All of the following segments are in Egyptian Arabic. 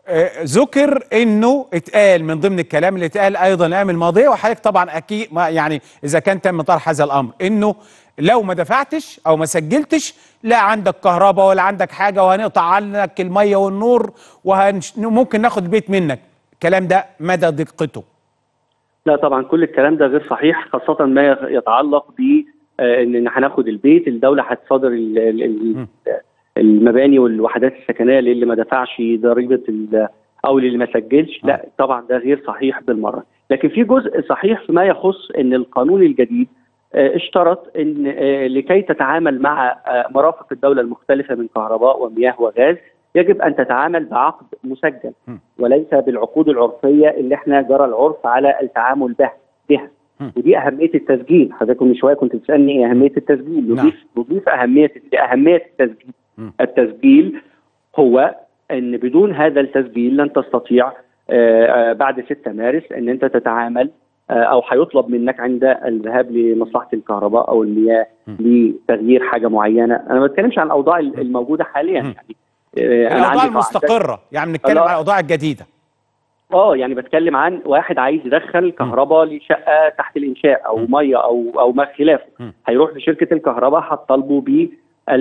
آه، ذكر انه اتقال من ضمن الكلام اللي اتقال ايضا الايام الماضيه وحضرتك طبعا اكيد ما يعني اذا كان تم طرح هذا الامر انه لو ما دفعتش او ما سجلتش لا عندك كهرباء ولا عندك حاجه وهنقطع عنك الميه والنور وممكن ناخد البيت منك الكلام ده مدى دقته لا طبعا كل الكلام ده غير صحيح خاصه ما يتعلق ب آه، ان هناخد البيت الدوله هتصادر ال- ال- ال- المباني والوحدات السكنيه للي ما دفعش ضريبه ال- او للي ما سجلش لا طبعا ده غير صحيح بالمره لكن في جزء صحيح فيما يخص ان القانون الجديد آه، اشترط ان آه، لكي تتعامل مع آه، مرافق الدوله المختلفه من كهرباء ومياه وغاز يجب ان تتعامل بعقد مسجل م. وليس بالعقود العرفيه اللي احنا جرى العرف على التعامل به بها م. ودي اهميه التسجيل حضرتك من شويه كنت بتسالني ايه اهميه التسجيل نعم. نضيف نضيف اهميه لاهميه التسجيل م. التسجيل هو ان بدون هذا التسجيل لن تستطيع آه، آه، بعد 6 مارس ان انت تتعامل آه، او هيطلب منك عند الذهاب لمصلحه الكهرباء او المياه م. لتغيير حاجه معينه انا ما بتكلمش عن الاوضاع الموجوده حاليا م. يعني آه، أنا الاوضاع عندي المستقره يعني بنتكلم لا. على الاوضاع الجديده اه يعني بتكلم عن واحد عايز يدخل كهرباء لشقه تحت الانشاء او م. ميه او او ما خلافه م. هيروح لشركه الكهرباء هتطالبه ب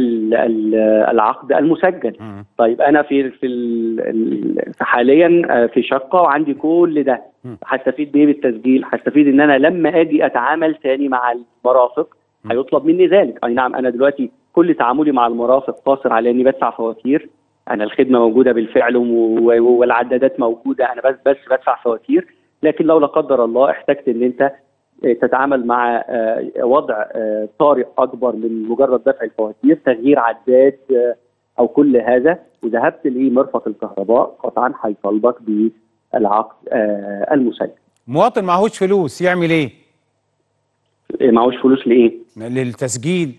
العقد المسجل مم. طيب انا في في ال- ال- في حاليا آه، في شقه وعندي كل ده م. هستفيد بايه بالتسجيل هستفيد ان انا لما اجي اتعامل تاني مع المرافق م. هيطلب مني ذلك اي نعم انا دلوقتي كل تعاملي مع المرافق قاصر على اني بدفع فواتير انا الخدمه موجوده بالفعل و- و- والعدادات موجوده انا بس بس بدفع فواتير لكن لو لا قدر الله احتجت ان انت آه، تتعامل مع آه، وضع آه، طارئ اكبر من مجرد دفع الفواتير تغيير عداد آه، او كل هذا وذهبت لمرفق الكهرباء قطعا هيطالبك بالعقد آه، المسجل مواطن معهوش فلوس يعمل ايه إيه، معهوش فلوس لايه؟ للتسجيل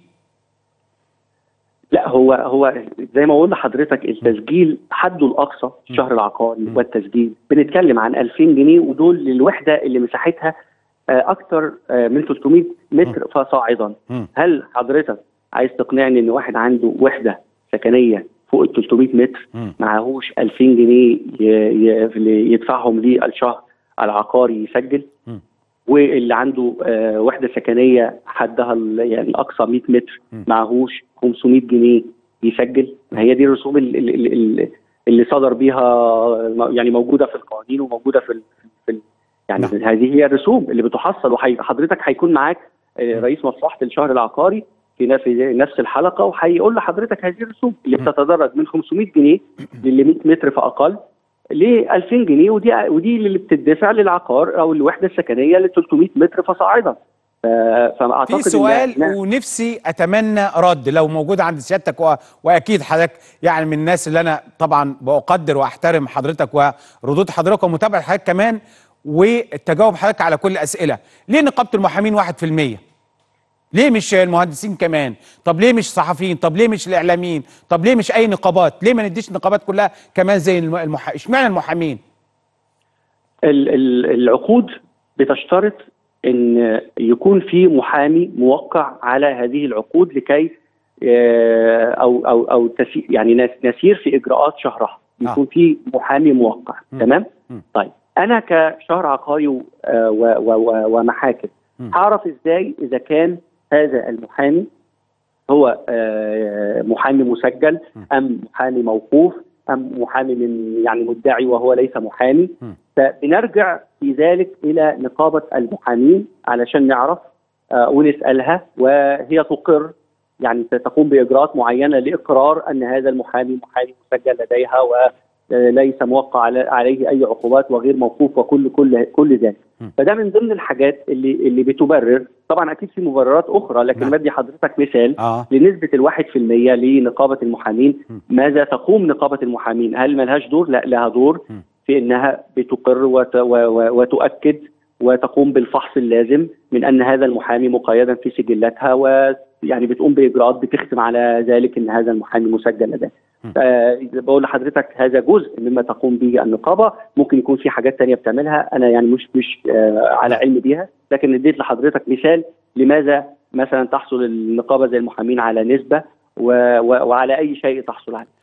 لا هو هو زي ما قلنا لحضرتك التسجيل حده الاقصى الشهر العقاري م. والتسجيل بنتكلم عن 2000 جنيه ودول للوحده اللي مساحتها آه، اكتر آه، من 300 متر فصاعدا مم. هل حضرتك عايز تقنعني ان واحد عنده وحده سكنيه فوق ال 300 متر مم. معهوش 2000 جنيه ي- ي- يدفعهم للشهر العقاري يسجل مم. واللي عنده آه، وحده سكنيه حدها ال- يعني الاقصى 100 متر مم. معهوش 500 جنيه يسجل ما هي دي الرسوم ال- ال- ال- اللي صدر بيها يعني موجوده في القوانين وموجوده في ال- في ال- يعني نعم. هذه هي الرسوم اللي بتحصل وحضرتك هيكون معاك آه، رئيس مصلحه الشهر العقاري في نفس في نفس الحلقه وهيقول لحضرتك هذه الرسوم اللي مم. بتتدرج من 500 جنيه للي 100 متر فاقل ل 2000 جنيه ودي ودي اللي بتدفع للعقار او الوحده السكنيه ل 300 متر فصاعدا ف- فاعتقد في إن سؤال إحنا- ونفسي اتمنى رد لو موجود عند سيادتك و... واكيد حضرتك يعني من الناس اللي انا طبعا بقدر واحترم حضرتك وردود حضرتك ومتابعه حضرتك كمان والتجاوب حضرتك على كل الاسئله ليه نقابه المحامين 1% ليه مش المهندسين كمان طب ليه مش صحفيين طب ليه مش الاعلاميين طب ليه مش اي نقابات ليه ما نديش النقابات كلها كمان زي الم- المح... اشمعنى المحامين ال- ال- العقود بتشترط ان يكون في محامي موقع على هذه العقود لكي آه، او او او تسي يعني نس- نسير في اجراءات شهرها آه. يكون في محامي موقع م. تمام م. طيب انا كشهر عقاري و- آه، و- و- و- ومحاكم م. هعرف ازاي اذا كان هذا المحامي هو آه، محامي مسجل م. ام محامي موقوف ام محامي من يعني مدعي وهو ليس محامي م. فبنرجع في ذلك الى نقابه المحامين علشان نعرف آه، ونسالها وهي تقر يعني تقوم باجراءات معينه لاقرار ان هذا المحامي محامي مسجل لديها وليس موقع على- عليه اي عقوبات وغير موقوف وكل كل كل ذلك م. فده من ضمن الحاجات اللي اللي بتبرر طبعا اكيد في مبررات اخرى لكن نعم. بدي حضرتك مثال اه لنسبة الواحد في المية لنقابة المحامين م. ماذا تقوم نقابة المحامين هل ملهاش دور لا لها دور م. في انها بتقر وت و و وتؤكد وتقوم بالفحص اللازم من ان هذا المحامي مقيدا في سجلاتها ويعني بتقوم باجراءات بتختم على ذلك ان هذا المحامي مسجل لديه. م. آه بقول لحضرتك هذا جزء مما تقوم به النقابه ممكن يكون في حاجات تانية بتعملها انا يعني مش مش آه على علم بيها لكن اديت لحضرتك مثال لماذا مثلا تحصل النقابه زي المحامين على نسبه و و وعلى اي شيء تحصل عليه